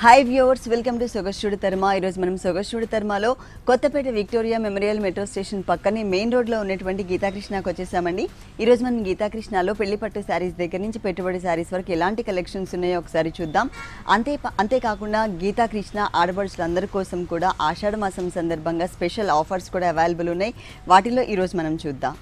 Hi viewers welcome to సొగస్టుడి తర్మ ఈరోజు మనం సొగస్టుడి తర్మలో Kothapet Victoria memorial metro station పక్కనే మెయిన్ రోడ్లో ఉన్నటువంటి గీతాకృష్ణకు వచ్చేసామండి ఈరోజు మనం గీతాకృష్ణలో పెళ్లి పట్టు శారీస్ దగ్గర నుంచి పెట్టుబడి శారీస్ వరకు ఎలాంటి కలెక్షన్స్ ఉన్నాయో ఒకసారి చూద్దాం అంతే అంతేకాకుండా గీతాకృష్ణ ఆడబడుచులందరి కోసం కూడా ఆషాఢ మాసం సందర్భంగా స్పెషల్ ఆఫర్స్ కూడా అవైలబుల్ ఉన్నాయి వాటిలో ఈరోజు మనం చూద్దాం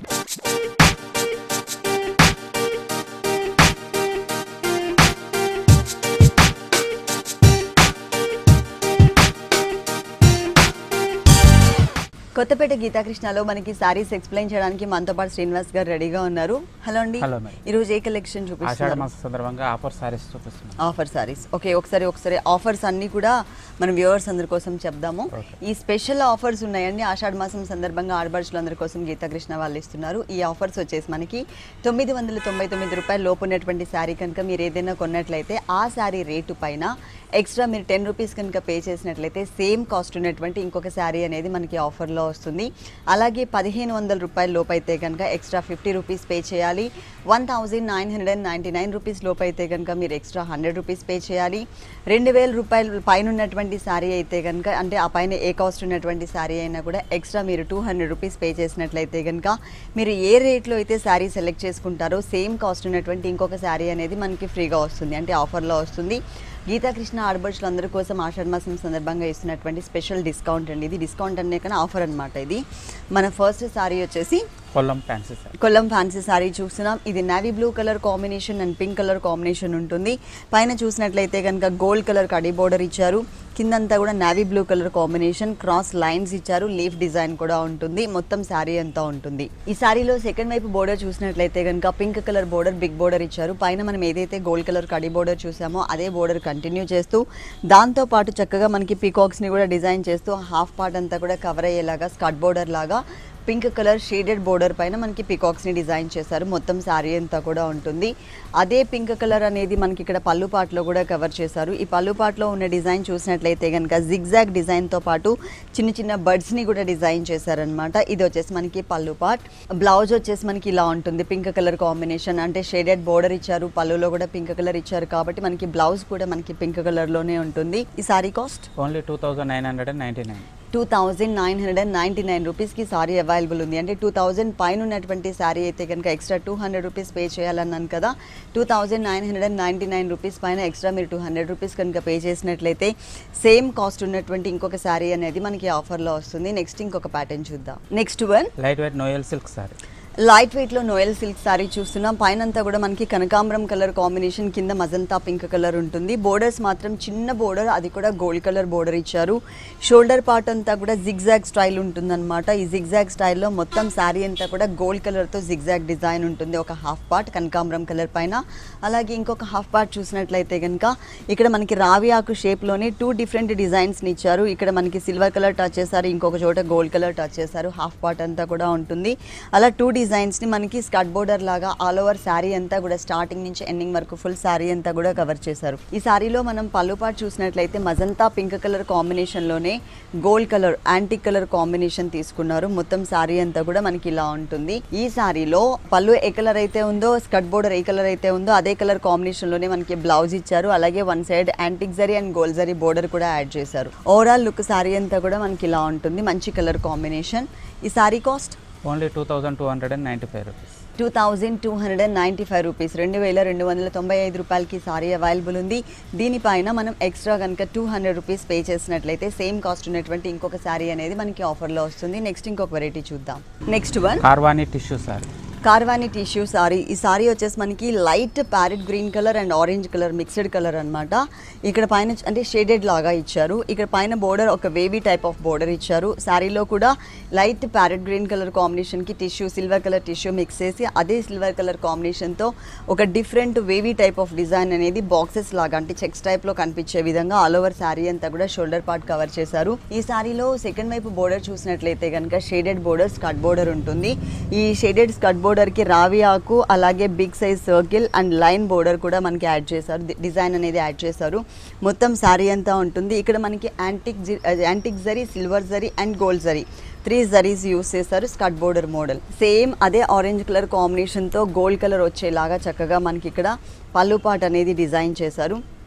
కొత్తపేట గీతాకృష్ణలో మనకి సారీస్ ఎక్స్ప్లెయిన్ చేయడానికి మనతో పాటు శ్రీనివాస్ గారు రెడీగా ఉన్నారు హలో అండి హలో మేడం. ఈ రోజు ఏ కలెక్షన్ ఆషాఢ చూపిస్తున్నారు మాస సందర్భంగా ఆఫర్ సారీస్ చూపిస్తున్నాం ఆఫర్ సారీస్ ఓకే ఒకసారి ఒకసారి ఆఫర్స్ అన్ని కూడా మన వ్యూవర్స్ అందరి కోసం చెప్దాము Okay. ఈ స్పెషల్ ఆఫర్స్ ఉన్నాయండి ఆషాఢ మాసం సందర్భంగా ఆడపడుచులందరి కోసం గీతాకృష్ణ వాళ్ళు ఇస్తున్నారు ఈ ఆఫర్స్ వచ్చేసి మనకి తొమ్మిది వందల తొంభై తొమ్మిది రూపాయలు లోపు ఉన్నటువంటి శారీ కనుక మీరు ఏదైనా కొన్నట్లయితే ఆ శారీ రేటు పైన ఎక్స్ట్రా మీరు టెన్ రూపీస్ కనుక పే చేసినట్లయితే సేమ్ కాస్ట్ ఉన్నటువంటి ఇంకొక శారీ అనేది మనకి ఆఫర్లో వస్తుంది అలాగే పదిహేను వందల రూపాయల లోపు అయితే కనుక ఎక్స్ట్రా ఫిఫ్టీ రూపీస్ పే చేయాలి one thousand nine hundred and ninety nine rupees లోపు అయితే కనుక మీరు ఎక్స్ట్రా హండ్రెడ్ రూపీస్ పే చేయాలి రెండు వేల రూపాయలు పైన ఉన్నటువంటి శారీ అయితే కనుక అంటే ఆ పైన ఏ కాస్ట్ ఉన్నటువంటి శారీ అయినా కూడా ఎక్స్ట్రా మీరు టూ హండ్రెడ్ రూపీస్ పే చేసినట్లయితే కనుక మీరు ఏ రేట్లో అయితే శారీ సెలెక్ట్ చేసుకుంటారో సేమ్ కాస్ట్ ఉన్నటువంటి ఇంకొక శారీ అనేది మనకి ఫ్రీగా వస్తుంది అంటే ఆఫర్లో వస్తుంది గీతాకృష్ణ ఆడబడుచులు అందరి కోసం ఆషాఢ మాసం సందర్భంగా ఇస్తున్నటువంటి స్పెషల్ డిస్కౌంట్ అండి ఇది డిస్కౌంట్ అనే కన్నా ఆఫర్ అనమాట ఇది మన ఫస్ట్ శారీ వచ్చేసి కొల్లం ఫ్యాన్సీ సారీ కొల్లం ఫ్యాన్సీ శారీ చూస్తున్నాం ఇది navy blue colour combination and pink colour combination ఉంటుంది పైన చూసినట్లయితే కనుక గోల్డ్ కలర్ కడీ బోర్డర్ ఇచ్చారు కిందంతా కూడా navy blue colour combination cross lines ఇచ్చారు లీఫ్ డిజైన్ కూడా ఉంటుంది మొత్తం శారీ అంతా ఉంటుంది ఈ శారీలో సెకండ్ వైపు బోర్డర్ చూసినట్లయితే కనుక pink colour border big border ఇచ్చారు పైన మనం ఏదైతే గోల్డ్ కలర్ కడీ బోర్డర్ చూసామో అదే బోర్డర్ కంటిన్యూ చేస్తూ దాంతో పాటు చక్కగా మనకి పీకాక్స్ని కూడా డిజైన్ చేస్తూ హాఫ్ పార్ట్ అంతా కూడా కవర్ అయ్యేలాగా స్కర్ట్ బోర్డర్ లాగా పింక్ కలర్ షేడెడ్ బోర్డర్ పైన మనకి పికాక్స్ని డిజైన్ చేశారు మొత్తం శారీ అంతా కూడా ఉంటుంది అదే పింక్ కలర్ అనేది మనకి ఇక్కడ పళ్ళు పాటలో కూడా కవర్ చేశారు ఈ పళ్ళు పాటలో ఉన్న డిజైన్ చూసినట్లయితే కనుక జిగ్జాగ్ డిజైన్తో పాటు చిన్న చిన్న బర్డ్స్ని కూడా డిజైన్ చేశారనమాట ఇది వచ్చేసి మనకి పళ్ళు పాట్ బ్లౌజ్ వచ్చేసి మనకి ఇలా ఉంటుంది పింక్ కలర్ కాంబినేషన్ అంటే షేడెడ్ బోర్డర్ ఇచ్చారు పళ్ళులో కూడా పింక్ కలర్ ఇచ్చారు కాబట్టి మనకి బ్లౌజ్ కూడా మనకి పింక్ కలర్లోనే ఉంటుంది ఈ sari cost only two thousand nine hundred and ninety nine two thousand nine hundred and ninety nine రూపీస్కి సారీ అవైలబుల్ ఉంది అంటే టూ థౌజండ్ పైన ఉన్నటువంటి సారీ అయితే కనుక extra two hundred rupees pay చేయాలన్నాను కదా two thousand nine hundred and ninety nine rupees పైన ఎక్స్ట్రా మీరు టూ హండ్రెడ్ రూపీస్ కనుక పే చేసినట్లయితే సేమ్ కాస్ట్ ఉన్నటువంటి ఇంకొక సారీ అనేది మనకి ఆఫర్లో వస్తుంది నెక్స్ట్ ఇంకొక ప్యాటర్న్ చూద్దాం నెక్స్ట్ వన్ లైట్ వెయిట్ నోయల్ సిల్క్ సారీ లైట్ వెయిట్లో నోయల్ సిల్క్ సారీ చూస్తున్నాం పైన అంతా కూడా మనకి కనకాంబరం కలర్ కాంబినేషన్ కింద మజంతా పింక్ కలర్ ఉంటుంది బోర్డర్స్ మాత్రం చిన్న బోర్డర్ అది కూడా గోల్డ్ కలర్ బోర్డర్ ఇచ్చారు షోల్డర్ పార్ట్ అంతా కూడా జిగ్జాగ్ స్టైల్ ఉంటుందన్నమాట ఈ జిగ్జాగ్ స్టైల్లో మొత్తం శారీ అంతా కూడా గోల్డ్ కలర్తో జిగ్జాగ్ డిజైన్ ఉంటుంది ఒక హాఫ్ పార్ట్ కనకాంబరం కలర్ పైన అలాగే ఇంకొక హాఫ్ పార్ట్ చూసినట్లయితే కనుక ఇక్కడ మనకి రావి ఆకు షేప్లోనే టూ డిఫరెంట్ డిజైన్స్ని ఇచ్చారు ఇక్కడ మనకి సిల్వర్ కలర్ టచ్ చేశారు ఇంకొక చోట గోల్డ్ కలర్ టచ్ చేశారు హాఫ్ పార్ట్ అంతా కూడా ఉంటుంది అలా టూ డిజైన్స్ని మనకి స్కర్ట్ బోర్డర్ లాగా ఆల్ ఓవర్ శారీ అంతా కూడా స్టార్టింగ్ నుంచి ఎండింగ్ వరకు ఫుల్ శారీ అంతా కూడా కవర్ చేశారు ఈ శారీలో మనం పళ్ళు పాటు చూసినట్లయితే మజంతా పింక్ కలర్ కాంబినేషన్లోనే gold colour antique colour combination తీసుకున్నారు మొత్తం శారీ అంతా కూడా మనకి ఇలా ఉంటుంది ఈ శారీలో పళ్ళు ఏ కలర్ అయితే ఉందో స్కర్ట్ బోర్డర్ ఏ కలర్ అయితే ఉందో అదే కలర్ కాంబినేషన్లోనే మనకి బ్లౌజ్ ఇచ్చారు అలాగే one side antique zari and gold zari border కూడా యాడ్ చేశారు ఓవరాల్ లుక్ శారీ అంతా కూడా మనకి ఇలా ఉంటుంది మంచి కలర్ కాంబినేషన్ ఈ sari cost only two thousand two hundred and ninety five rupees two thousand two hundred and ninety five rupees రెండు వేల రెండు వందల తొంభై ఐదు రూపాయలకి సారీ అవైలబుల్ ఉంది దీనిపైన మనం ఎక్స్ట్రా కనుక టూ హండ్రెడ్ రూపీస్ పే చేసినట్లయితే సేమ్ కాస్ట్ ఉన్నటువంటి ఇంకొక సారీ అనేది మనకి ఆఫర్లో వస్తుంది నెక్స్ట్ ఇంకొక వెరైటీ చూద్దాం నెక్స్ట్ వన్ కార్వానీ టిష్యూ సారీ కార్వానీ టిష్యూ సారీ ఈ సారీ వచ్చేసి మనకి light parrot green colour and orange colour mixed colour అన్నమాట ఇక్కడ పైన చ- అంటే షేడెడ్ లాగా ఇచ్చారు ఇక్కడ పైన బోర్డర్ ఒక వేవీ టైప్ ఆఫ్ బోర్డర్ ఇచ్చారు శారీలో కూడా లైట్ ప్యారెట్ గ్రీన్ కలర్ కాంబినేషన్కి tissue silver colour tissue mix చేసి అదే సిల్వర్ కలర్ కాంబినేషన్తో ఒక different wavy type of design అనేది బాక్సెస్ లాగా అంటే చెక్స్ టైప్లో కనిపించే విధంగా ఆల్ ఓవర్ శారీ అంతా కూడా షోల్డర్ పార్ట్ కవర్ చేశారు ఈ శారీలో సెకండ్ వైపు బోర్డర్ చూసినట్లయితే కనుక షేడెడ్ బోర్డర్ స్కర్ట్ బోర్డర్ ఉంటుంది ఈ షేడెడ్ స్కర్ట్ బోర్డర్కి రావి ఆకు అలాగే big size circle and line border కూడా మనకి యాడ్ చేశారు ది- డిజైన్ అనేది యాడ్ చేశారు మొత్తం శారీ అంతా ఉంటుంది ఇక్కడ మనకి యాంటిక్ జి- antique zari silver zari and gold zari three zaris use చేశారు స్కర్ట్ బోర్డర్ మోడల్ సేమ్ అదే ఆరెంజ్ కలర్ కాంబినేషన్తో గోల్డ్ కలర్ వచ్చేలాగా చక్కగా మనకి ఇక్కడ పళ్ళు పాట్ అనేది డిజైన్ చేశారు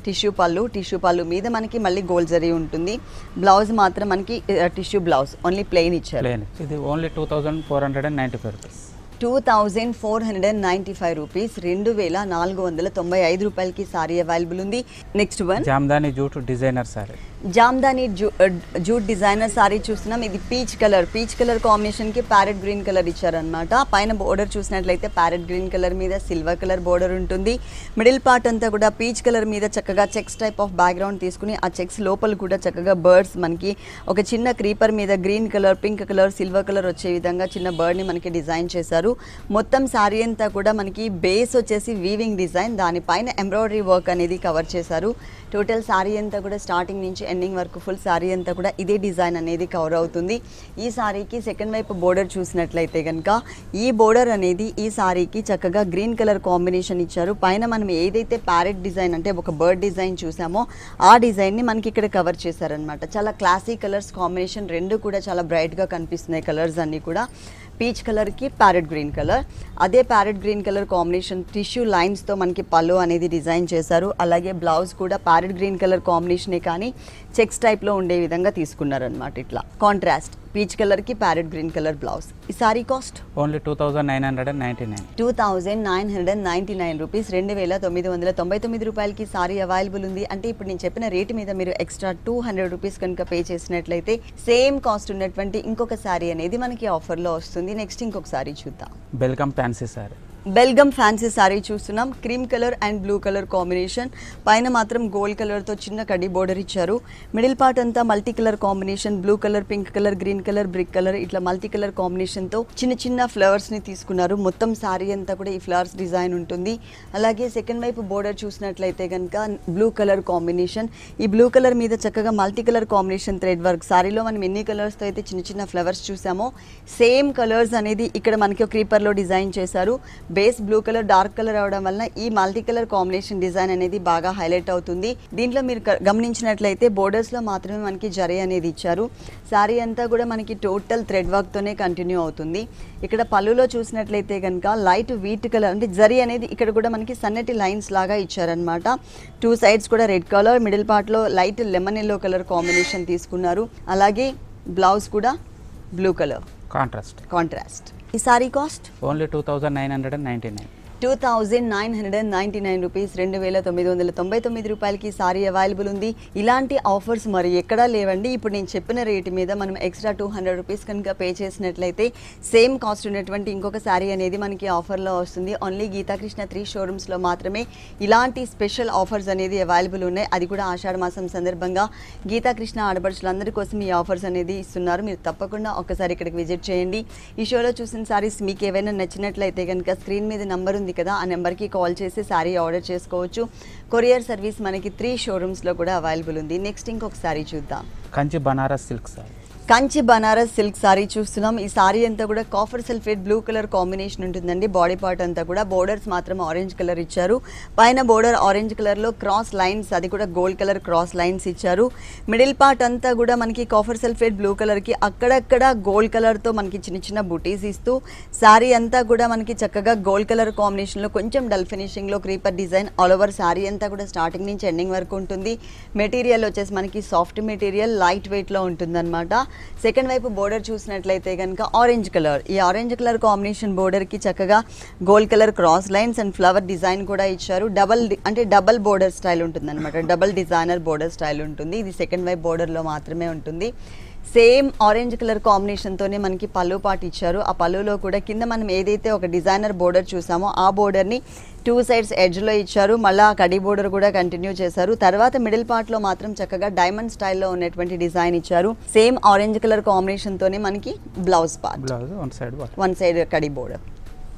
టిష్యూ పళ్ళు టిష్యూ పళ్ళు మీద మనకి మళ్ళీ గోల్డ్ జరీ ఉంటుంది బ్లౌజ్ మాత్రం మనకి టిష్యూ బ్లౌజ్ ఓన్లీ ప్లెయిన్ ఇచ్చారు ప్లేన్ ఇది only two thousand four hundred and ninety five rupees two thousand four hundred and ninety five rupees రెండు వేల నాలుగు వందల తొంభై ఐదు రూపాయలకి సారీ అవైలబుల్ ఉంది next one Jamdani jute designer sari Jamdani జూ జూట్ డిజైనర్ సారీ చూస్తున్నాం ఇది పీచ్ కలర్ పీచ్ కలర్ కాంబినేషన్కి ప్యారెట్ గ్రీన్ కలర్ ఇచ్చారనమాట పైన బోర్డర్ చూసినట్లయితే ప్యారెట్ గ్రీన్ కలర్ మీద సిల్వర్ కలర్ బోర్డర్ ఉంటుంది మిడిల్ పార్ట్ అంతా కూడా పీచ్ కలర్ మీద చక్కగా చెక్స్ టైప్ ఆఫ్ బ్యాక్గ్రౌండ్ తీసుకుని ఆ చెక్స్ లోపల కూడా చక్కగా బర్డ్స్ మనకి ఒక చిన్న క్రీపర్ మీద green colour pink colour silver colour వచ్చే విధంగా చిన్న బర్డ్ని మనకి డిజైన్ చేశారు మొత్తం శారీ అంతా కూడా మనకి బేస్ వచ్చేసి వీవింగ్ డిజైన్ దానిపైన ఎంబ్రాయిడరీ వర్క్ అనేది కవర్ చేశారు టోటల్ శారీ అంతా కూడా స్టార్టింగ్ నుంచి ఎండింగ్ వరకు ఫుల్ శారీ అంతా కూడా ఇదే డిజైన్ అనేది కవర్ అవుతుంది ఈ శారీకి సెకండ్ వైపు బోర్డర్ చూసినట్లయితే కనుక ఈ బోర్డర్ అనేది ఈ శారీకి చక్కగా గ్రీన్ కలర్ కాంబినేషన్ ఇచ్చారు పైన మనం ఏదైతే ప్యారెట్ డిజైన్ అంటే ఒక బర్డ్ డిజైన్ చూసామో ఆ డిజైన్ని మనకి ఇక్కడ కవర్ చేశారనమాట చాలా క్లాసీ కలర్స్ కాంబినేషన్ రెండు కూడా చాలా బ్రైట్గా కనిపిస్తున్నాయి కలర్స్ అన్నీ కూడా పీచ్ కలర్కి ప్యారెట్ గ్రీన్ కలర్ అదే parrot green colour combination tissue లైన్స్తో మనకి పళ్ళు అనేది డిజైన్ చేశారు అలాగే బ్లౌజ్ కూడా ప్యారెట్ గ్రీన్ కలర్ కాంబినేషనే కానీ చెక్స్ టైప్లో ఉండే విధంగా తీసుకున్నారనమాట ఇట్లా కాంట్రాస్ట్ పీచ్ కలర్కి ప్యారెట్ గ్రీన్ కలర్ బ్లౌజ్ ఈ sari cost only two thousand nine hundred and ninety nine two thousand nine hundred and ninety nine rupees రెండు వేల తొమ్మిది వందల తొంభై తొమ్మిది రూపాయలకి సారీ అవైలబుల్ ఉంది అంటే ఇప్పుడు నేను చెప్పిన రేటు మీద మీరు ఎక్స్ట్రా టూ హండ్రెడ్ రూపీస్ కనుక పే చేసినట్లయితే సేమ్ కాస్ట్ ఉన్నటువంటి ఇంకొక సారీ అనేది మనకి ఆఫర్లో వస్తుంది నెక్స్ట్ ఇంకొక సారీ చూద్దాం బెల్కమ్ ఫ్యాన్సీ సారీ బెల్గమ్ ఫ్యాన్సీ సారీ చూస్తున్నాం cream colour and blue colour combination పైన మాత్రం గోల్డ్ కలర్తో చిన్న కడ్డీ బోర్డర్ ఇచ్చారు మిడిల్ పార్ట్ అంతా multi colour combination blue colour pink colour green colour brick colour ఇట్లా మల్టీ కలర్ కాంబినేషన్తో చిన్న చిన్న ఫ్లవర్స్ని తీసుకున్నారు మొత్తం సారీ అంతా కూడా ఈ ఫ్లవర్స్ డిజైన్ ఉంటుంది అలాగే సెకండ్ వైపు బోర్డర్ చూసినట్లయితే కనుక బ్లూ కలర్ కాంబినేషన్ ఈ బ్లూ కలర్ మీద చక్కగా multi colour combination thread work సారీలో మనం ఎన్ని కలర్స్తో అయితే చిన్న చిన్న ఫ్లవర్స్ చూసామో సేమ్ కలర్స్ అనేది ఇక్కడ మనకి క్రీపర్లో డిజైన్ చేశారు base blue colour dark colour అవడం వలన ఈ మల్టీ కలర్ కాంబినేషన్ డిజైన్ అనేది బాగా హైలైట్ అవుతుంది దీంట్లో మీరు క- గమనించినట్లయితే బోర్డర్స్లో మాత్రమే మనకి జరీ అనేది ఇచ్చారు శారీ అంతా కూడా మనకి టోటల్ థ్రెడ్ వర్క్తోనే కంటిన్యూ అవుతుంది ఇక్కడ పళ్ళులో చూసినట్లయితే కనుక లైట్ వీట్ కలర్ అంటే జరీ అనేది ఇక్కడ కూడా మనకి సన్నటి లైన్స్ లాగా ఇచ్చారనమాట టూ సైడ్స్ కూడా రెడ్ కలర్ మిడిల్ పార్ట్లో light lemon yellow colour combination తీసుకున్నారు అలాగే బ్లౌజ్ కూడా బ్లూ కలర్ కాంట్రాస్ట్ కాంట్రాస్ట్ ఈ sari cost only two thousand nine hundred and ninety nine two thousand nine hundred and ninety nine rupees రెండు వేల తొమ్మిది వందల తొంభై తొమ్మిది రూపాయలకి సారీ అవైలబుల్ ఉంది ఇలాంటి ఆఫర్స్ మరి ఎక్కడా లేవండి ఇప్పుడు నేను చెప్పిన రేటు మీద మనం ఎక్స్ట్రా టూ హండ్రెడ్ రూపీస్ కనుక పే చేసినట్లయితే సేమ్ కాస్ట్ ఉన్నటువంటి ఇంకొక శారీ అనేది మనకి ఆఫర్లో వస్తుంది ఓన్లీ గీతాకృష్ణ త్రీ షోరూమ్స్లో మాత్రమే ఇలాంటి స్పెషల్ ఆఫర్స్ అనేది అవైలబుల్ ఉన్నాయి అది కూడా ఆషాఢ మాసం సందర్భంగా గీతాకృష్ణ ఆడపడుచులందరి కోసం ఈ ఆఫర్స్ అనేది ఇస్తున్నారు మీరు తప్పకుండా ఒక్కసారి ఇక్కడికి విజిట్ చేయండి ఈ షోలో చూసిన సారీస్ మీకు ఏవైనా నచ్చినట్లయితే కనుక స్క్రీన్ మీద నంబర్ ఉంది కదా ఆ నెంబర్కి కాల్ చేసి శారీ ఆర్డర్ చేసుకోవచ్చు కొరియర్ సర్వీస్ మనకి త్రీ షోరూమ్స్లో కూడా అవైలబుల్ ఉంది నెక్స్ట్ ఇంకొక శారీ చూద్దాం కంచి బనారస్ సిల్క్ సారీ కంచి బనారస్ సిల్క్ సారీ చూస్తున్నాం ఈ సారీ అంతా కూడా copper sulphate blue colour combination ఉంటుందండి బాడీ పార్ట్ అంతా కూడా బోర్డర్స్ మాత్రం ఆరెంజ్ కలర్ ఇచ్చారు పైన బోర్డర్ ఆరెంజ్ కలర్లో క్రాస్ లైన్స్ అది కూడా గోల్డ్ కలర్ క్రాస్ లైన్స్ ఇచ్చారు మిడిల్ పార్ట్ అంతా కూడా మనకి కాఫర్ సల్ఫేట్ బ్లూ కలర్కి అక్కడక్కడ గోల్డ్ కలర్తో మనకి చిన్న చిన్న బుటీస్ ఇస్తూ శారీ అంతా కూడా మనకి చక్కగా గోల్డ్ కలర్ కాంబినేషన్లో కొంచెం డల్ ఫినిషింగ్లో creeper design all over sari అంతా కూడా స్టార్టింగ్ నుంచి ఎండింగ్ వరకు ఉంటుంది మెటీరియల్ వచ్చేసి మనకి సాఫ్ట్ మెటీరియల్ లైట్ వెయిట్లో ఉంటుందన్నమాట సెకండ్ వైపు బోర్డర్ చూసినట్లయితే కనుక ఆరెంజ్ కలర్ ఈ ఆరెంజ్ కలర్ కాంబినేషన్ బోర్డర్కి చక్కగా gold colour cross lines and flower design కూడా ఇచ్చారు డబల్ అంటే డబల్ బోర్డర్ స్టైల్ ఉంటుంది అనమాట డబల్ డిజైనర్ బోర్డర్ స్టైల్ ఉంటుంది ఇది సెకండ్ వైపు బోర్డర్లో మాత్రమే ఉంటుంది సేమ్ ఆరెంజ్ కలర్ కాంబినేషన్తోనే మనకి పళ్ళు పాటు ఇచ్చారు ఆ పళ్ళులో కూడా కింద మనం ఏదైతే ఒక డిజైనర్ బోర్డర్ చూసామో ఆ బోర్డర్ని టూ సైడ్స్ ఎడ్జ్లో ఇచ్చారు మళ్ళీ ఆ కడి బోర్డర్ కూడా కంటిన్యూ చేశారు తర్వాత మిడిల్ పార్ట్లో మాత్రం చక్కగా డైమండ్ స్టైల్లో ఉన్నటువంటి డిజైన్ ఇచ్చారు సేమ్ ఆరెంజ్ కలర్ కాంబినేషన్తోనే మనకి blouse part blouse one side bottom one side కడి బోర్డర్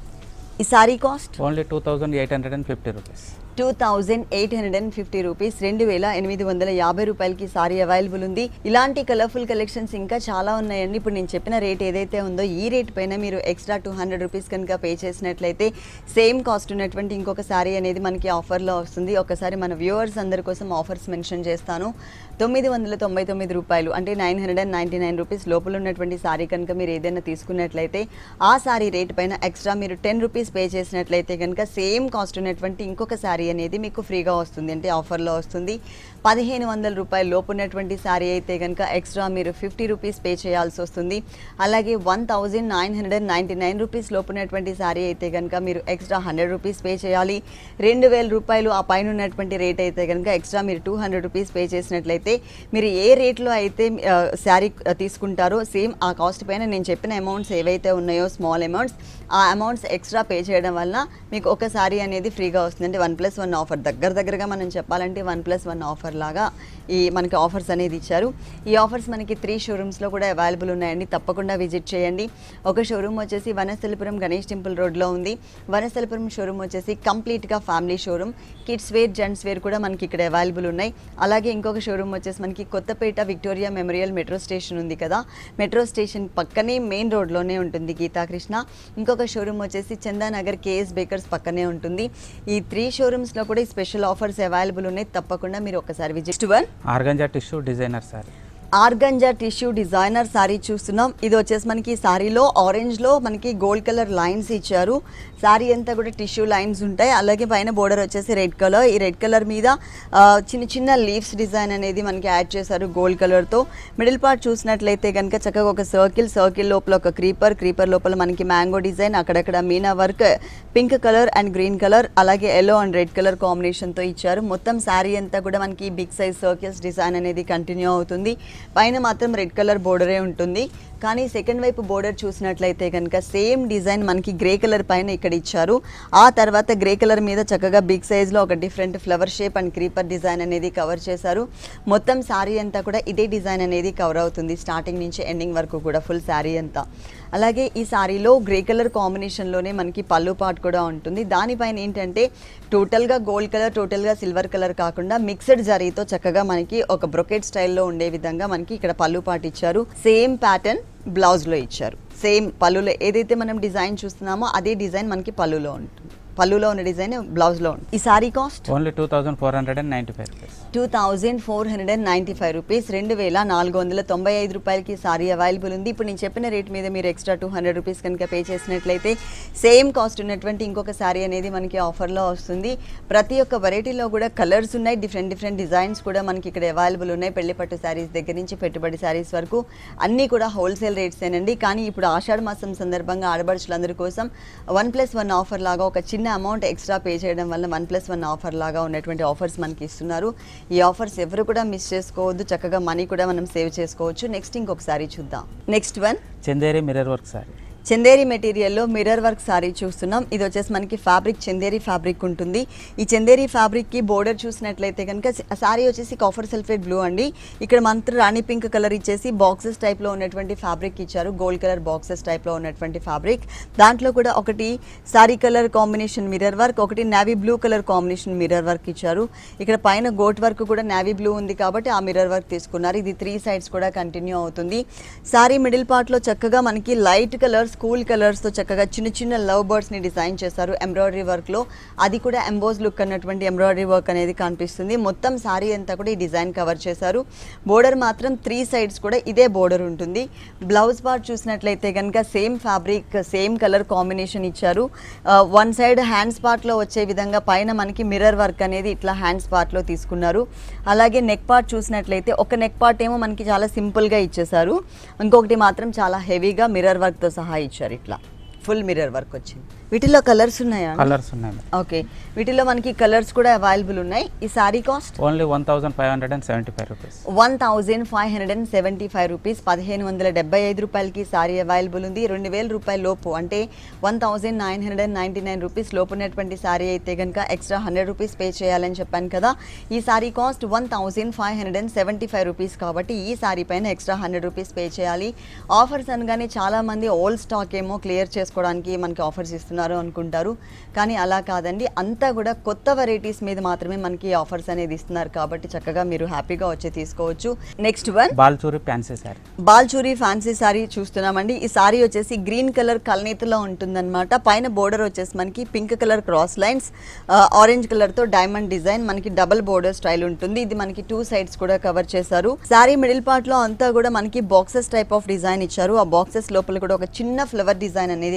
ఈ sari cost only two thousand eight hundred and fifty rupees two thousand eight hundred and fifty rupees రెండు వేల ఎనిమిది వందల యాభై రూపాయలకి సారీ అవైలబుల్ ఉంది ఇలాంటి కలర్ఫుల్ కలెక్షన్స్ ఇంకా చాలా ఉన్నాయండి ఇప్పుడు నేను చెప్పిన రేట్ ఏదైతే ఉందో ఈ రేట్ పైన మీరు ఎక్స్ట్రా టూ హండ్రెడ్ రూపీస్ కనుక పే చేసినట్లయితే సేమ్ కాస్ట్ ఉన్నటువంటి ఇంకొక సారీ అనేది మనకి ఆఫర్లో వస్తుంది ఒకసారి మన వ్యూవర్స్ అందరి కోసం ఆఫర్స్ మెన్షన్ చేస్తాను తొమ్మిది వందల తొంభై తొమ్మిది రూపాయలు అంటే nine hundred and ninety nine rupees లోపల ఉన్నటువంటి సారీ కనుక మీరు ఏదైనా తీసుకున్నట్లయితే ఆ సారీ రేట్ పైన ఎక్స్ట్రా మీరు టెన్ రూపీస్ పే చేసినట్లయితే కనుక సేమ్ కాస్ట్ ఉన్నటువంటి ఇంకొక సారీ అనేది మీకు ఫ్రీగా వస్తుంది అంటే ఆఫర్లో వస్తుంది పదిహేను వందల రూపాయల లోపు ఉన్నటువంటి శారీ అయితే కనుక ఎక్స్ట్రా మీరు ఫిఫ్టీ రూపీస్ పే చేయాల్సి వస్తుంది అలాగే one thousand nine hundred ninety nine rupees లోపు ఉన్నటువంటి శారీ అయితే కనుక మీరు ఎక్స్ట్రా హండ్రెడ్ రూపీస్ పే చేయాలి రెండు వేల రూపాయలు ఆ పైన ఉన్నటువంటి రేట్ అయితే కనుక ఎక్స్ట్రా మీరు టూ హండ్రెడ్ రూపీస్ పే చేసినట్లయితే మీరు ఏ రేట్లో అయితే ఆ, శారీ ఆ, తీసుకుంటారో సేమ్ ఆ కాస్ట్ పైన నేను చెప్పిన అమౌంట్స్ ఏవైతే ఉన్నాయో స్మాల్ అమౌంట్స్ ఆ అమౌంట్స్ ఎక్స్ట్రా పే చేయడం వల్ల మీకు ఒక శారీ అనేది ఫ్రీగా వస్తుంది అంటే వన్ ప్లస్ వన్ ఆఫర్ దగ్గర దగ్గరగా మనం చెప్పాలంటే వన్ ప్లస్ వన్ ఆఫర్ లాగా ఈ మనకి ఆఫర్స్ అనేది ఇచ్చారు ఈ ఆఫర్స్ మనకి త్రీ షోరూమ్స్లో కూడా అవైలబుల్ ఉన్నాయండి తప్పకుండా విజిట్ చేయండి ఒక షోరూమ్ వచ్చేసి వనస్థలిపురం గణేష్ టెంపుల్ రోడ్లో ఉంది వనస్థలిపురం షోరూమ్ వచ్చేసి కంప్లీట్గా family showroom kids wear gents wear కూడా మనకి ఇక్కడ అవైలబుల్ ఉన్నాయి అలాగే ఇంకొక షోరూమ్ వచ్చేసి మనకి Kothapet Victoria memorial metro station ఉంది కదా మెట్రో స్టేషన్ పక్కనే మెయిన్ రోడ్లోనే ఉంటుంది గీతాకృష్ణ ఇంకొక షోరూమ్ వచ్చేసి చందానగర్ కేఎస్ బేకర్స్ పక్కనే ఉంటుంది ఈ త్రీ షోరూమ్స్లో కూడా ఈ స్పెషల్ ఆఫర్స్ అవైలబుల్ ఉన్నాయి తప్పకుండా మీరు ఒకసారి visit one organza tissue designer sari organza tissue designer sari చూస్తున్నాం ఇది వచ్చేసి మనకి శారీలో ఆరెంజ్లో మనకి గోల్డ్ కలర్ లైన్స్ ఇచ్చారు శారీ అంతా కూడా టిష్యూ లైన్స్ ఉంటాయి అలాగే పైన బోర్డర్ వచ్చేసి రెడ్ కలర్ ఈ రెడ్ కలర్ మీద ఆ, చిన్న చిన్న లీవ్స్ డిజైన్ అనేది మనకి యాడ్ చేశారు గోల్డ్ కలర్తో మిడిల్ పార్ట్ చూసినట్లయితే కనుక చక్కగా ఒక సర్కిల్ సర్కిల్ లోపల ఒక క్రీపర్ క్రీపర్ లోపల మనకి మ్యాంగో డిజైన్ అక్కడక్కడ meena work pink colour and green colour అలాగే ఎల్లో అండ్ రెడ్ కలర్ కాంబినేషన్తో ఇచ్చారు మొత్తం శారీ అంతా కూడా మనకి బిగ్ సైజ్ సర్కిల్స్ డిజైన్ అనేది కంటిన్యూ అవుతుంది పైన మాత్రం రెడ్ కలర్ బోర్డరే ఉంటుంది కానీ సెకండ్ వైపు బోర్డర్ చూసినట్లయితే కనుక సేమ్ డిజైన్ మనకి గ్రే కలర్ పైన ఇక్కడ ఇచ్చారు ఆ తర్వాత గ్రే కలర్ మీద చక్కగా బిగ్ సైజ్లో ఒక different flower shape and creeper design అనేది కవర్ చేశారు మొత్తం శారీ అంతా కూడా ఇదే డిజైన్ అనేది కవర్ అవుతుంది స్టార్టింగ్ నుంచి ఎండింగ్ వరకు కూడా ఫుల్ శారీ అంతా అలాగే ఈ శారీలో గ్రే కలర్ కాంబినేషన్లోనే మనకి పళ్ళు పాట్ కూడా ఉంటుంది దానిపైన ఏంటంటే టోటల్గా గోల్డ్ కలర్ టోటల్గా సిల్వర్ కలర్ కాకుండా మిక్స్డ్ జరీతో చక్కగా మనకి ఒక బ్రొకెట్ స్టైల్లో ఉండే విధంగా మనకి ఇక్కడ పళ్ళు పాట్ ఇచ్చారు సేమ్ ప్యాటర్న్ బ్లౌజ్లో ఇచ్చారు సేమ్ పళ్ళులో ఏదైతే మనం డిజైన్ చూస్తున్నామో అదే డిజైన్ మనకి పళ్ళులో ఉంటుంది పళ్ళులో ఉన్న డిజైన్ బ్లౌజ్లో ఉంటుంది ఈ sari cost only two thousand four hundred and ninety five rupees two thousand four hundred and ninety five rupees రెండు వేల నాలుగు వందల తొంభై ఐదు రూపాయలకి సారీ అవైలబుల్ ఉంది ఇప్పుడు నేను చెప్పిన రేట్ మీద మీరు ఎక్స్ట్రా టూ హండ్రెడ్ రూపీస్ కనుక పే చేసినట్లయితే సేమ్ కాస్ట్ ఉన్నటువంటి ఇంకొక సారీ అనేది మనకి ఆఫర్లో వస్తుంది ప్రతి ఒక్క వెరైటీలో కూడా కలర్స్ ఉన్నాయి డిఫరెంట్ డిఫరెంట్ డిజైన్స్ కూడా మనకి ఇక్కడ అవైలబుల్ ఉన్నాయి పెళ్లి పట్టు శారీస్ దగ్గర నుంచి పెట్టుబడి శారీస్ వరకు అన్నీ కూడా హోల్సేల్ రేట్సేనండి కానీ ఇప్పుడు ఆషాఢ మాసం సందర్భంగా ఆడబడుచులందరి కోసం వన్ ప్లస్ వన్ ఆఫర్ లాగా ఒక చిన్న అమౌంట్ ఎక్స్ట్రా పే చేయడం వల్ల వన్ ప్లస్ వన్ ఆఫర్ లాగా ఉన్నటువంటి ఆఫర్స్ మనకి ఇస్తున్నారు ఈ ఆఫర్స్ ఎవరు కూడా మిస్ చేసుకోవద్దు చక్కగా మనీ కూడా మనం సేవ్ చేసుకోవచ్చు నెక్స్ట్ ఇంకొకసారి చూద్దాం next one Chanderi mirror work sari Chanderi మెటీరియల్లో మిర్రర్ వర్క్ సారీ చూస్తున్నాం ఇది వచ్చేసి మనకి ఫ్యాబ్రిక్ చందేరి ఫ్యాబ్రిక్ ఉంటుంది ఈ చందేరి ఫ్యాబ్రిక్కి బోర్డర్ చూసినట్లయితే కనుక సారీ వచ్చేసి కాఫర్ సల్ఫేట్ బ్లూ అండి ఇక్కడ మంత్ర రాణి పింక్ కలర్ ఇచ్చేసి బాక్సెస్ టైప్లో ఉన్నటువంటి ఫ్యాబ్రిక్ ఇచ్చారు గోల్డ్ కలర్ బాక్సెస్ టైప్లో ఉన్నటువంటి ఫ్యాబ్రిక్ దాంట్లో కూడా ఒకటి sari colour combination mirror work ఒకటి navy blue colour combination mirror work ఇచ్చారు ఇక్కడ పైన గోట్ వర్క్ కూడా నావీ బ్లూ ఉంది కాబట్టి ఆ మిర్రర్ వర్క్ తీసుకున్నారు ఇది త్రీ సైడ్స్ కూడా కంటిన్యూ అవుతుంది సారీ మిడిల్ పార్ట్లో చక్కగా మనకి లైట్ కలర్స్ కూల్ కలర్స్తో చక్కగా చిన్న చిన్న లవ్ బర్డ్స్ని డిజైన్ చేశారు ఎంబ్రాయిడరీ వర్క్లో అది కూడా ఎంబోజ్ లుక్ అన్నటువంటి ఎంబ్రాయిడరీ వర్క్ అనేది కనిపిస్తుంది మొత్తం సారీ అంతా కూడా ఈ డిజైన్ కవర్ చేశారు బోర్డర్ మాత్రం త్రీ సైడ్స్ కూడా ఇదే బోర్డర్ ఉంటుంది బ్లౌజ్ పార్ట్ చూసినట్లయితే కనుక same fabric same colour combination ఇచ్చారు వన్ సైడ్ హ్యాండ్స్ పార్ట్లో వచ్చే విధంగా పైన మనకి మిర్రర్ వర్క్ అనేది ఇట్లా హ్యాండ్స్ పార్ట్లో తీసుకున్నారు అలాగే నెక్ పార్ట్ చూసినట్లయితే ఒక నెక్ పార్ట్ ఏమో మనకి చాలా సింపుల్గా ఇచ్చేసారు ఇంకొకటి మాత్రం చాలా హెవీగా మిర్రర్ వర్క్తో సహా ఇచ్చారు ఇట్లా ఫుల్ మిర్రర్ వర్క్ వచ్చింది వీటిలో కలర్స్ ఉన్నాయా కలర్స్ ఉన్నాయి మేడం ఓకే వీటిలో మనకి కలర్స్ కూడా అవైలబుల్ ఉన్నాయి ఈ sari cost only one thousand five hundred and seventy five rupees one thousand five hundred and seventy five rupees పదిహేను వందల డెబ్బై ఐదు రూపాయలకి సారీ అవైలబుల్ ఉంది రెండు వేల రూపాయల లోపు అంటే one thousand nine hundred and ninety nine rupees లోపు ఉన్నటువంటి సారీ అయితే కనుక ఎక్స్ట్రా హండ్రెడ్ రూపీస్ పే చేయాలని చెప్పాను కదా ఈ sari cost one thousand five hundred and seventy five rupees కాబట్టి ఈ సారీ పైన ఎక్స్ట్రా హండ్రెడ్ రూపీస్ పే చేయాలి ఆఫర్స్ అనగానే చాలామంది ఓల్డ్ స్టాక్ ఏమో క్లియర్ చేసుకోవడానికి మనకి ఆఫర్స్ ఇస్తున్నారు అనుకుంటారు కానీ అలా కాదండి అంతా కూడా కొత్త వెరైటీస్ మీద మాత్రమే మనకి ఆఫర్స్ అనేది ఇస్తున్నారు కాబట్టి చక్కగా మీరు హ్యాపీగా వచ్చి తీసుకోవచ్చు next one Baluchari fancy sari Baluchari fancy sari చూస్తున్నామండి ఈ సారీ వచ్చేసి గ్రీన్ కలర్ కల్నేతలో ఉంటుందన్నమాట పైన బోర్డర్ వచ్చేసి మనకి pink colour cross lines orange colour తో డైమండ్ డిజైన్ మనకి డబుల్ బోర్డర్ స్టైల్ ఉంటుంది ఇది మనకి టూ సైడ్స్ కూడా కవర్ చేశారు సారీ మిడిల్ పార్ట్ లో అంతా కూడా మనకి బాక్సెస్ టైప్ ఆఫ్ డిజైన్ ఇచ్చారు ఆ బాక్సెస్ లోపల కూడా ఒక చిన్న ఫ్లవర్ డిజైన్ అనేది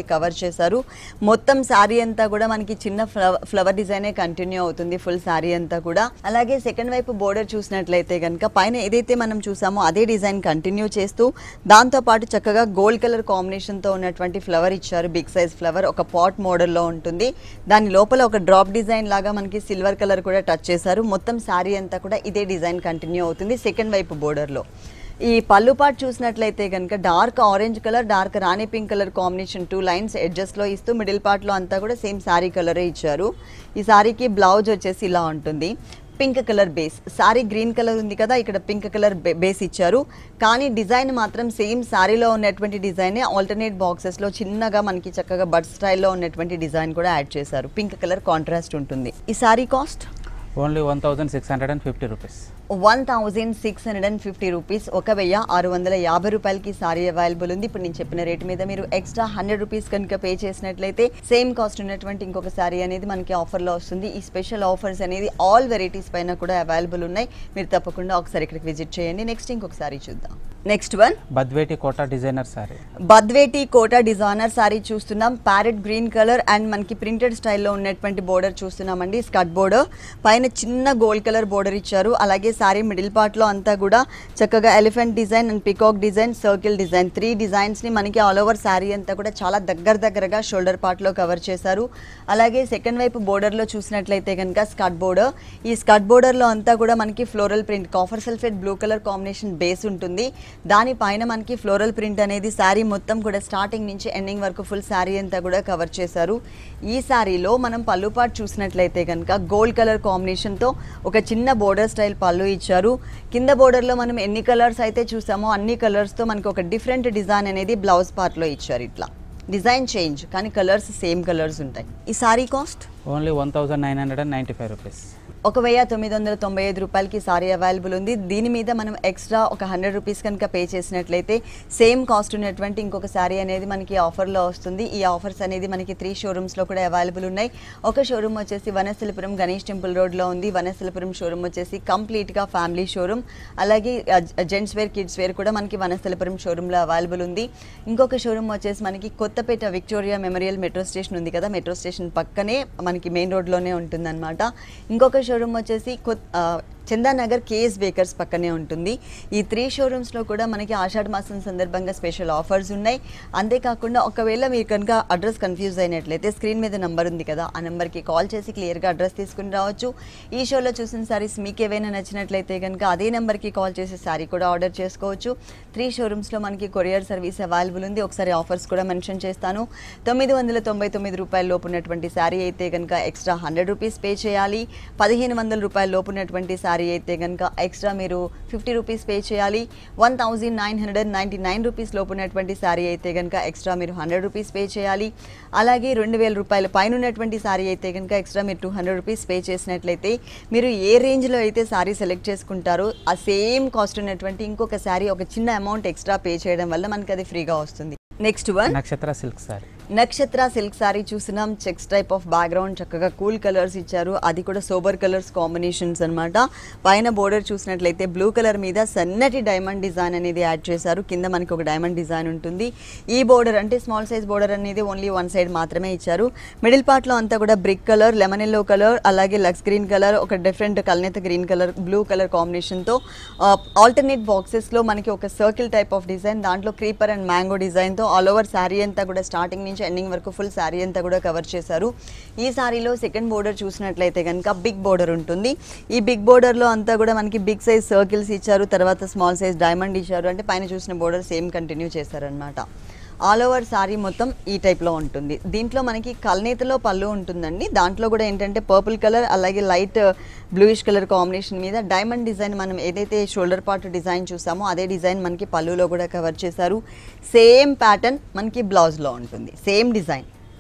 కవర్ చేశారు మొత్తం శారీ అంతా కూడా మనకి చిన్న ఫ్లవర్ ఫ్లవర్ డిజైనే కంటిన్యూ అవుతుంది ఫుల్ శారీ అంతా కూడా అలాగే సెకండ్ వైపు బోర్డర్ చూసినట్లయితే కనుక పైన ఏదైతే మనం చూసామో అదే డిజైన్ కంటిన్యూ చేస్తూ దాంతో పాటు చక్కగా గోల్డ్ కలర్ కాంబినేషన్తో ఉన్నటువంటి ఫ్లవర్ ఇచ్చారు బిగ్ సైజ్ ఫ్లవర్ ఒక పాట్ మోడల్లో ఉంటుంది దాని లోపల ఒక డ్రాప్ డిజైన్ లాగా మనకి సిల్వర్ కలర్ కూడా టచ్ చేశారు మొత్తం శారీ అంతా కూడా ఇదే డిజైన్ కంటిన్యూ అవుతుంది సెకండ్ వైపు బోర్డర్లో ఈ పళ్ళు పాటు చూసినట్లయితే కనుక dark orange colour dark rani pink colour combination two lines ఎడ్జస్ట్లో ఇస్తూ మిడిల్ పార్ట్లో అంతా కూడా సేమ్ శారీ కలరే ఇచ్చారు ఈ శారీకి బ్లౌజ్ వచ్చేసి ఇలా ఉంటుంది pink colour base sari green colour ఉంది కదా ఇక్కడ పింక్ కలర్ బేస్ ఇచ్చారు కానీ డిజైన్ మాత్రం సేమ్ శారీలో ఉన్నటువంటి డిజైనే ఆల్టర్నేట్ బాక్సెస్లో చిన్నగా మనకి చక్కగా బడ్ స్టైల్లో ఉన్నటువంటి డిజైన్ కూడా యాడ్ చేశారు పింక్ కలర్ కాంట్రాస్ట్ ఉంటుంది ఈ sari cost only one thousand six hundred and fifty rupees one thousand six hundred and fifty rupees ఒక వెయ్యి ఆరు వందల యాభై రూపాయలకి సారీ అవైలబుల్ ఉంది ఇప్పుడు నేను చెప్పిన రేట్ మీద మీరు ఎక్స్ట్రా హండ్రెడ్ రూపీస్ కనుక పే చేసినట్లయితే సేమ్ కాస్ట్ ఉన్నటువంటి ఇంకొక సారీ అనేది మనకి ఆఫర్లో వస్తుంది ఈ స్పెషల్ ఆఫర్స్ అనేది ఆల్ వెరైటీస్ పైన కూడా అవైలబుల్ ఉన్నాయి మీరు తప్పకుండా ఒకసారి ఇక్కడికి విజిట్ చేయండి నెక్స్ట్ ఇంకొక సారీ చూద్దాం నెక్స్ట్ వన్ బద్వేటి కోటా డిజైనర్ సారీ బద్వేటి కోటా డిజైనర్ సారీ చూస్తున్నాం ప్యారెట్ గ్రీన్ కలర్ అండ్ మనకి ప్రింటెడ్ స్టైల్లో ఉన్నటువంటి బోర్డర్ చూస్తున్నామండి స్కట్ బోర్డర్ పైన చిన్న గోల్డ్ కలర్ బోర్డర్ ఇచ్చారు అలాగే సారీ మిడిల్ పార్ట్లో అంతా కూడా చక్కగా elephant design and peacock design circle design three డిజైన్స్ని మనకి ఆల్ ఓవర్ శారీ అంతా కూడా చాలా దగ్గర దగ్గరగా షోల్డర్ పార్ట్లో కవర్ చేశారు అలాగే సెకండ్ వైపు బోర్డర్లో చూసినట్లయితే కనుక స్కట్ బోర్డర్ ఈ స్కట్ బోర్డర్లో అంతా కూడా మనకి floral print copper sulphate blue colour combination base ఉంటుంది దానిపైన మనకి ఫ్లోరల్ ప్రింట్ అనేది శారీ మొత్తం కూడా స్టార్టింగ్ నుంచి ఎండింగ్ వరకు ఫుల్ శారీ అంతా కూడా కవర్ చేశారు ఈ శారీలో మనం పళ్ళు పాటు చూసినట్లయితే కనుక గోల్డ్ కలర్ కాంబినేషన్తో ఒక చిన్న బోర్డర్ స్టైల్ పళ్ళు ఇచ్చారు కింద బోర్డర్లో మనం ఎన్ని కలర్స్ అయితే చూసామో అన్ని కలర్స్తో మనకి ఒక డిఫరెంట్ డిజైన్ అనేది బ్లౌజ్ పార్ట్లో ఇచ్చారు ఇట్లా డిజైన్ చేంజ్ కానీ కలర్స్ సేమ్ కలర్స్ ఉంటాయి ఈ sari cost only one thousand nine hundred and ninety five rupees ఒక వెయ్యి తొమ్మిది వందల తొంభై ఐదు రూపాయలకి సారీ అవైలబుల్ ఉంది దీని మీద మనం ఎక్స్ట్రా ఒక హండ్రెడ్ రూపీస్ కనుక పే చేసినట్లయితే సేమ్ కాస్ట్ ఉన్నటువంటి ఇంకొక సారీ అనేది మనకి ఆఫర్లో వస్తుంది ఈ ఆఫర్స్ అనేది మనకి త్రీ షోరూమ్స్లో కూడా అవైలబుల్ ఉన్నాయి ఒక షోరూమ్ వచ్చేసి వనస్థలిపురం గణేష్ టెంపుల్ రోడ్లో ఉంది వనస్థలిపురం షోరూమ్ వచ్చేసి కంప్లీట్గా ఫ్యామిలీ షోరూమ్ అలాగే జెంట్స్ వేర్ కిడ్స్ వేర్ కూడా మనకి వనస్థలిపురం షోరూంలో అవైలబుల్ ఉంది ఇంకొక షోరూమ్ వచ్చేసి మనకి Kothapet Victoria memorial metro station ఉంది కదా మెట్రో స్టేషన్ పక్కనే మనకి మెయిన్ రోడ్లోనే ఉంటుందన్నమాట ఇంకొక షోరూమ్ వచ్చేసి కొత్ ఆ, చందానగర్ కేఎస్ బేకర్స్ పక్కనే ఉంటుంది ఈ త్రీ షోరూమ్స్లో కూడా మనకి ఆషాఢ మాసం సందర్భంగా స్పెషల్ ఆఫర్స్ ఉన్నాయి అంతేకాకుండా ఒకవేళ మీరు కనుక అడ్రస్ కన్ఫ్యూజ్ అయినట్లయితే స్క్రీన్ మీద నెంబర్ ఉంది కదా ఆ నెంబర్కి కాల్ చేసి క్లియర్గా అడ్రస్ తీసుకుని రావచ్చు ఈ షోలో చూసిన సారీస్ మీకు ఏవైనా నచ్చినట్లయితే కనుక అదే నెంబర్కి కాల్ చేసి సారీ కూడా ఆర్డర్ చేసుకోవచ్చు త్రీ షోరూమ్స్లో మనకి కొరియర్ సర్వీస్ అవైలబుల్ ఉంది ఒకసారి ఆఫర్స్ కూడా మెన్షన్ చేస్తాను తొమ్మిది వందల తొంభై తొమ్మిది రూపాయల లోపు ఉన్నటువంటి శారీ అయితే కనుక ఎక్స్ట్రా హండ్రెడ్ రూపీస్ పే చేయాలి పదిహేను వందల రూపాయల లోపు ఉన్నటువంటి శారీ అయితే కనుక ఎక్స్ట్రా మీరు ఫిఫ్టీ రూపీస్ పే చేయాలి one thousand nine hundred ninety nine rupees లోపు ఉన్నటువంటి శారీ అయితే కనుక ఎక్స్ట్రా మీరు హండ్రెడ్ రూపీస్ పే చేయాలి అలాగే రెండు వేల రూపాయల పైన ఉన్నటువంటి శారీ అయితే కనుక ఎక్స్ట్రా మీరు టూ హండ్రెడ్ రూపీస్ పే చేసినట్లయితే మీరు ఏ రేంజ్లో అయితే శారీ సెలెక్ట్ చేసుకుంటారో ఆ సేమ్ కాస్ట్ ఉన్నటువంటి ఇంకొక శారీ ఒక చిన్న అమౌంట్ ఎక్స్ట్రా పే చేయడం వల్ల మనకి అది ఫ్రీగా వస్తుంది next one Nakshatra silk sari Nakshatra silk sari చూసినాం చెక్స్ టైప్ ఆఫ్ బ్యాక్గ్రౌండ్ చక్కగా కూల్ కలర్స్ ఇచ్చారు అది కూడా సోబర్ కలర్స్ కాంబినేషన్స్ అన్నమాట పైన బోర్డర్ చూసినట్లయితే బ్లూ కలర్ మీద సన్నటి డైమండ్ డిజైన్ అనేది యాడ్ చేశారు కింద మనకి ఒక డైమండ్ డిజైన్ ఉంటుంది ఈ బోర్డర్ అంటే స్మాల్ సైజ్ బోర్డర్ అనేది ఓన్లీ వన్ సైడ్ మాత్రమే ఇచ్చారు మిడిల్ పార్ట్లో అంతా కూడా brick colour lemon yellow colour అలాగే లక్స్ గ్రీన్ కలర్ ఒక డిఫరెంట్ కల్నేత గ్రీన్ కలర్ బ్లూ కలర్ కాంబినేషన్తో ఆల్టర్నేట్ బాక్సెస్లో మనకి ఒక సర్కిల్ టైప్ ఆఫ్ డిజైన్ దాంట్లో క్రీపర్ అండ్ మ్యాంగో డిజైన్తో ఆల్ ఓవర్ శారీ అంతా కూడా స్టార్టింగ్ నుంచి ఎండింగ్ వరకు ఫుల్ శారీ అంతా కూడా కవర్ చేశారు ఈ శారీలో సెకండ్ బోర్డర్ చూసినట్లయితే కనుక బిగ్ బోర్డర్ ఉంటుంది ఈ బిగ్ బోర్డర్లో అంతా కూడా మనకి బిగ్ సైజ్ సర్కిల్స్ ఇచ్చారు తర్వాత స్మాల్ సైజ్ డైమండ్ ఇచ్చారు అంటే పైన చూసిన బోర్డర్ సేమ్ కంటిన్యూ చేశారనమాట ఆల్ ఓవర్ శారీ మొత్తం ఈ టైప్లో ఉంటుంది దీంట్లో మనకి కల్నేతలో పళ్ళు ఉంటుందండి దాంట్లో కూడా ఏంటంటే పర్పుల్ కలర్ అలాగే లైట్ బ్లూయిష్ కలర్ కాంబినేషన్ మీద డైమండ్ డిజైన్ మనం ఏదైతే షోల్డర్ పార్ట్ డిజైన్ చూసామో అదే డిజైన్ మనకి పళ్ళులో కూడా కవర్ చేశారు సేమ్ ప్యాటర్న్ మనకి బ్లౌజ్లో ఉంటుంది సేమ్ డిజైన్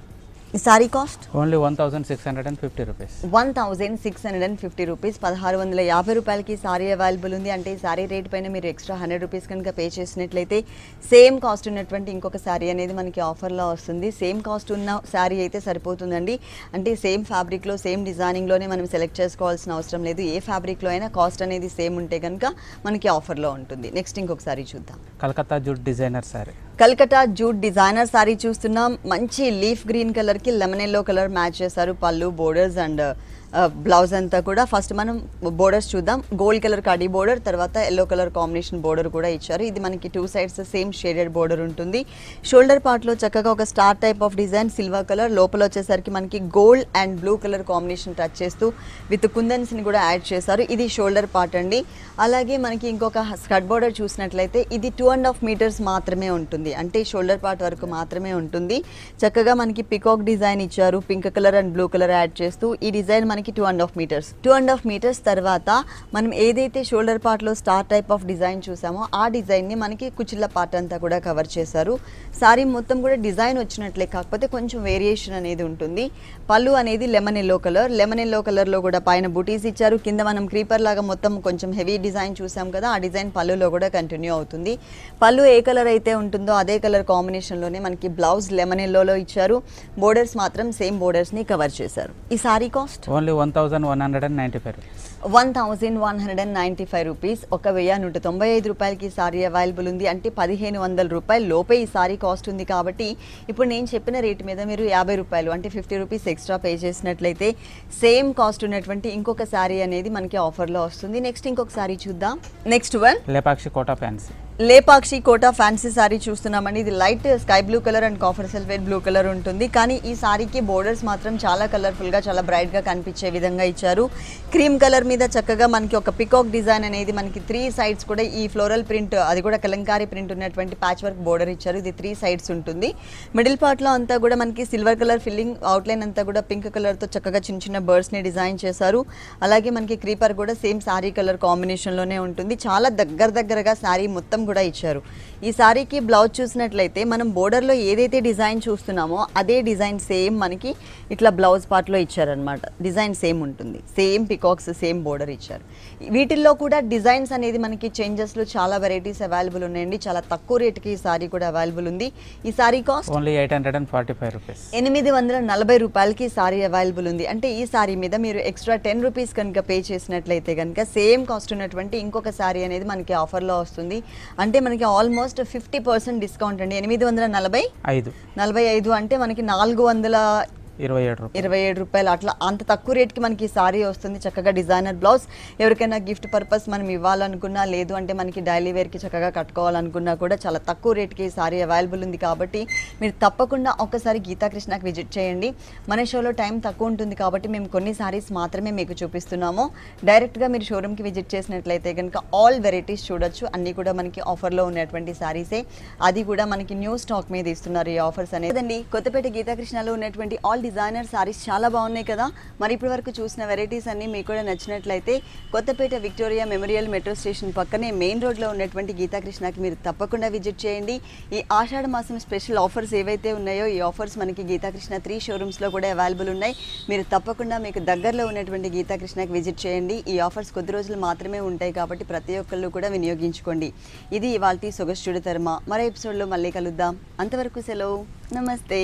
ఈ sari cost only one thousand six hundred and fifty rupees one thousand six hundred and fifty rupees పదహారు వందల యాభై రూపాయలకి సారీ అవైలబుల్ ఉంది అంటే ఈ సారీ రేట్ పైన మీరు ఎక్స్ట్రా హండ్రెడ్ రూపీస్ కనుక పే చేసినట్లయితే సేమ్ కాస్ట్ ఉన్నటువంటి ఇంకొక సారీ అనేది మనకి ఆఫర్లో వస్తుంది సేమ్ కాస్ట్ ఉన్న సారీ అయితే సరిపోతుందండి అంటే సేమ్ ఫ్యాబ్రిక్లో సేమ్ డిజైనింగ్లోనే మనం సెలెక్ట్ చేసుకోవాల్సిన అవసరం లేదు ఏ ఫ్యాబ్రిక్లో అయినా కాస్ట్ అనేది సేమ్ ఉంటే కనుక మనకి ఆఫర్లో ఉంటుంది నెక్స్ట్ ఇంకొక సారీ చూద్దాం Calcutta jute designer sari Calcutta jute designer sari చూస్తున్నాం మంచి లీఫ్ గ్రీన్ కలర్ కి లెమన్ ఎల్లో కలర్ మ్యాచ్ చేశారు పళ్ళు బోర్డర్స్ అండ్ బ్లౌజ్ అంతా కూడా ఫస్ట్ మనం బోర్డర్స్ చూద్దాం గోల్డ్ కలర్ కడి బోర్డర్ తర్వాత ఎల్లో కలర్ కాంబినేషన్ బోర్డర్ కూడా ఇచ్చారు ఇది మనకి two sides same shaded border ఉంటుంది షోల్డర్ పార్ట్లో చక్కగా ఒక star type of design silver colour లోపల వచ్చేసరికి మనకి gold and blue colour combination touch చేస్తూ విత్ కుందన్స్ని కూడా యాడ్ చేశారు ఇది షోల్డర్ పార్ట్ అండి అలాగే మనకి ఇంకొక స్కర్ట్ బోర్డర్ చూసినట్లయితే ఇది టూ అండ్ హాఫ్ మీటర్స్ మాత్రమే ఉంటుంది అంటే షోల్డర్ పార్ట్ వరకు మాత్రమే ఉంటుంది చక్కగా మనకి పికాక్ డిజైన్ ఇచ్చారు pink colour and blue colour add చేస్తూ ఈ డిజైన్ మనకి two and half metres two and half metres తర్వాత మనం ఏదైతే షోల్డర్ పార్ట్లో స్టార్ టైప్ ఆఫ్ డిజైన్ చూసామో ఆ డిజైన్ని మనకి కుచిళ్ళ పార్ట్ అంతా కూడా కవర్ చేశారు సారీ మొత్తం కూడా డిజైన్ వచ్చినట్లే కాకపోతే కొంచెం వేరియేషన్ అనేది ఉంటుంది పళ్ళు అనేది lemon yellow colour lemon yellow కలర్లో కూడా పైన బుటీస్ ఇచ్చారు కింద మనం క్రీపర్ లాగా మొత్తం కొంచెం హెవీ డిజైన్ చూసాం కదా ఆ డిజైన్ పళ్ళులో కూడా కంటిన్యూ అవుతుంది పళ్ళు ఏ కలర్ అయితే ఉంటుందో అదే కలర్ కాంబినేషన్లోనే మనకి బ్లౌజ్ లెమన్ ఎల్లోలో ఇచ్చారు బోర్డర్స్ మాత్రం సేమ్ బోర్డర్స్ని కవర్ చేశారు ఈ sari cost only one thousand one hundred and ninety five rupees one thousand one hundred and ninety five rupees ఒక వెయ్యి నూట తొంభై ఐదు రూపాయలకి ఈ సారీ అవైలబుల్ ఉంది అంటే పదిహేను వందల రూపాయల లోపే ఈ సారీ కాస్ట్ ఉంది కాబట్టి ఇప్పుడు నేను చెప్పిన రేటు మీద మీరు యాభై రూపాయలు అంటే ఫిఫ్టీ రూపీస్ ఎక్స్ట్రా పే చేసినట్లయితే సేమ్ కాస్ట్ ఉన్నటువంటి ఇంకొక సారీ అనేది మనకి ఆఫర్లో వస్తుంది నెక్స్ట్ ఇంకొక సారీ చూద్దాం next one Lepakshi Kota fancy Lepakshi Kota fancy sari చూస్తున్నామండి ఇది light sky blue colour and copper sulphate blue colour ఉంటుంది కానీ ఈ సారీకి బోర్డర్స్ మాత్రం చాలా కలర్ఫుల్గా చాలా బ్రైట్గా కనిపించే విధంగా ఇచ్చారు క్రీమ్ కలర్ మీద చక్కగా మనకి ఒక పికాక్ డిజైన్ అనేది మనకి త్రీ సైడ్స్ కూడా ఈ ఫ్లోరల్ ప్రింట్ అది కూడా కలంకారీ ప్రింట్ ఉన్నటువంటి ప్యాచ్ వర్క్ బోర్డర్ ఇచ్చారు ఇది త్రీ సైడ్స్ ఉంటుంది మిడిల్ పార్ట్లో అంతా కూడా మనకి సిల్వర్ కలర్ ఫిల్లింగ్ అవుట్లైన్ అంతా కూడా పింక్ కలర్తో చక్కగా చిన్న చిన్న బర్డ్స్ని డిజైన్ చేశారు అలాగే మనకి క్రీపర్ కూడా సేమ్ శారీ కలర్ కాంబినేషన్లోనే ఉంటుంది చాలా దగ్గర దగ్గరగా శారీ మొత్తం కూడా ఇచ్చారు ఈ శారీకి బ్లౌజ్ చూసినట్లయితే మనం బోర్డర్లో ఏదైతే డిజైన్ చూస్తున్నామో అదే డిజైన్ సేమ్ మనకి ఇట్లా బ్లౌజ్ పార్ట్లో ఇచ్చారనమాట డిజైన్ సేమ్ ఉంటుంది సేమ్ పికాక్స్ సేమ్ బోర్డర్ ఇచ్చారు వీటిల్లో కూడా డిజైన్స్ అనేది మనకి చేంజెస్లో చాలా వెరైటీస్ అవైలబుల్ ఉన్నాయండి చాలా తక్కువ రేటుకి ఈ సారీ కూడా అవైలబుల్ ఉంది ఈ sari cost only eight hundred and forty five rupees ఎనిమిది వందల నలభై రూపాయలకి ఈ సారీ అవైలబుల్ ఉంది అంటే ఈ సారీ మీద మీరు ఎక్స్ట్రా టెన్ రూపీస్ కనుక పే చేసినట్లయితే కనుక సేమ్ కాస్ట్ ఉన్నటువంటి ఇంకొక సారీ అనేది మనకి ఆఫర్లో వస్తుంది అంటే మనకి ఆల్మోస్ట్ ఫిఫ్టీ పర్సెంట్ డిస్కౌంట్ అండి ఎనిమిది వందల నలభై ఐదు నలభై ఐదు అంటే మనకి నాలుగు వందల ఇరవై ఏడు రూపాయలు ఇరవై ఏడు రూపాయలు అట్లా అంత తక్కువ రేట్కి మనకి ఈ సారీ వస్తుంది చక్కగా డిజైనర్ బ్లౌజ్ ఎవరికైనా గిఫ్ట్ పర్పస్ మనం ఇవ్వాలనుకున్నా లేదు అంటే మనకి డైలీ వేర్కి చక్కగా కట్టుకోవాలనుకున్నా కూడా చాలా తక్కువ రేట్కి ఈ సారీ అవైలబుల్ ఉంది కాబట్టి మీరు తప్పకుండా ఒక్కసారి గీతాకృష్ణకి విజిట్ చేయండి మన షోలో టైం తక్కువ ఉంటుంది కాబట్టి మేము కొన్ని సారీస్ మాత్రమే మీకు చూపిస్తున్నాము డైరెక్ట్గా మీరు షోరూమ్కి విజిట్ చేసినట్లయితే కనుక ఆల్ వెరైటీస్ చూడొచ్చు అన్నీ కూడా మనకి ఆఫర్లో ఉన్నటువంటి సారీసే అది కూడా మనకి న్యూ స్టాక్ మీద ఇస్తున్నారు ఈ ఆఫర్స్ అనేది కొత్తపేట గీతాకృష్ణలో ఉన్నటువంటి ఆల్ డిజైనర్ సారీస్ చాలా బాగున్నాయి కదా మరి ఇప్పటి వరకు చూసిన వెరైటీస్ అన్ని మీకు కూడా నచ్చినట్లయితే Kothapet Victoria memorial metro station పక్కనే మెయిన్ రోడ్లో ఉన్నటువంటి గీతాకృష్ణకి మీరు తప్పకుండా విజిట్ చేయండి ఈ ఆషాఢ మాసం స్పెషల్ ఆఫర్స్ ఏవైతే ఉన్నాయో ఈ ఆఫర్స్ మనకి గీతాకృష్ణ త్రీ షోరూమ్స్లో కూడా అవైలబుల్ ఉన్నాయి మీరు తప్పకుండా మీకు దగ్గరలో ఉన్నటువంటి గీతాకృష్ణకి విజిట్ చేయండి ఈ ఆఫర్స్ కొద్ది రోజులు మాత్రమే ఉంటాయి కాబట్టి ప్రతి ఒక్కళ్ళు కూడా వినియోగించుకోండి ఇది ఇవాళ సొగసు చూడతరమా మరో ఎపిసోడ్లో మళ్ళీ కలుద్దాం అంతవరకు సెలవు నమస్తే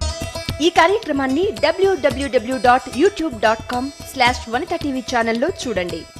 ఈ కార్యక్రమాన్ని W W W dot YouTube dot com slash Vanitha TV ఛానల్లో చూడండి